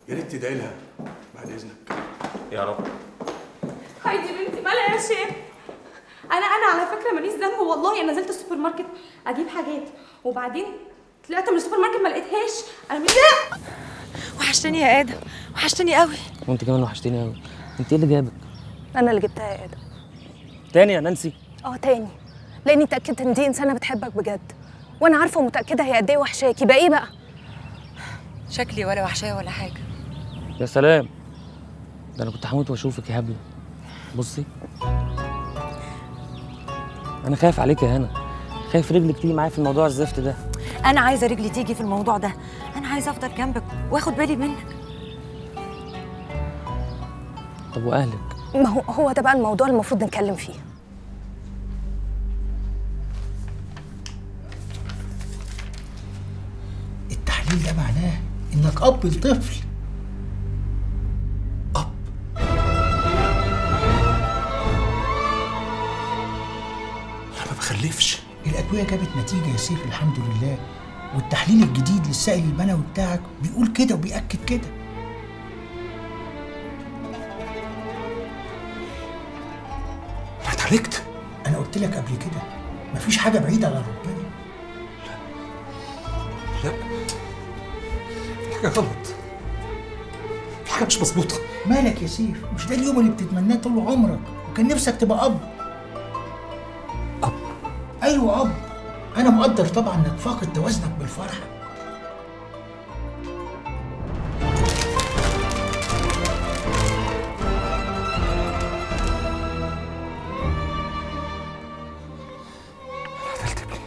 يا ريت تدعي لها بعد اذنك يا رب هايدي بنتي مالها يا شيخ انا انا على فكره ماليش ذنب والله انا نزلت السوبر ماركت اجيب حاجات وبعدين طلعت من السوبر ماركت ما لقيتهاش انا مش وحشتني يا ادم وحشتني قوي وانت كمان وحشتيني قوي انت ايه اللي جابك انا اللي جبتها يا ادم تاني يا نانسي اه تاني لاني اتاكدت ان دي انسانه بتحبك بجد وانا عارفه ومتاكده هي قد ايه وحشاك يبقى ايه بقى شكلي ولا وحشاه ولا حاجه يا سلام ده انا كنت هموت واشوفك يا هبله بصي انا خايف عليك يا هنا خايف رجلك تيجي معايا في الموضوع الزفت ده انا عايزه رجلي تيجي في الموضوع ده انا عايزه افضل جنبك واخد بالي منك طب واهلك ما هو هو ده بقى الموضوع المفروض نتكلم فيه التحليل ده معناه انك اب لطفل اب انا ما بخلفش الادويه جابت نتيجه يا سيف الحمد لله والتحليل الجديد للسائل المنوي بتاعك بيقول كده وبيأكد كده انا اتعالجت انا قلت لك قبل كده مفيش حاجه بعيده على ربنا لا في حاجه غلط في حاجه مش مظبوطه مالك يا سيف مش ده اليوم اللي بتتمناه طول عمرك وكان نفسك تبقى اب اب ايوه اب انا مقدر طبعا انك فاقد توازنك بالفرحه قتلت ابني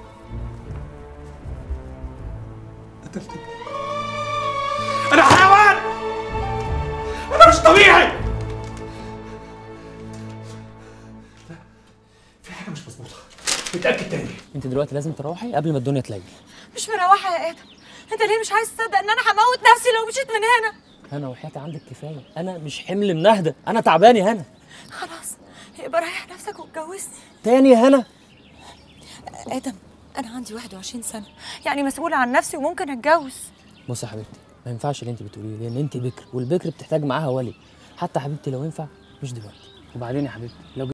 قتلت ابني انا حيوان انا مش طبيعي لا في حاجه مش مظبوطه اتاكد تاني انت دلوقتي لازم تروحي قبل ما الدنيا تليل مش مروحه يا ادم انت ليه مش عايز تصدق ان انا هموت نفسي لو مشيت من هنا هنا وحياتي عندك كفايه انا مش حمل منهده انا تعبان يا هنا خلاص يبقى ريح نفسك واتجوزني تاني يا هنا ادم انا عندي 21 سنه يعني مسؤوله عن نفسي وممكن اتجوز بصي يا حبيبتي ما ينفعش اللي انت بتقوليه لان انت بكر والبكر بتحتاج معاها ولي حتى حبيبتي لو ينفع مش دلوقتي وبعدين يا حبيبتي لو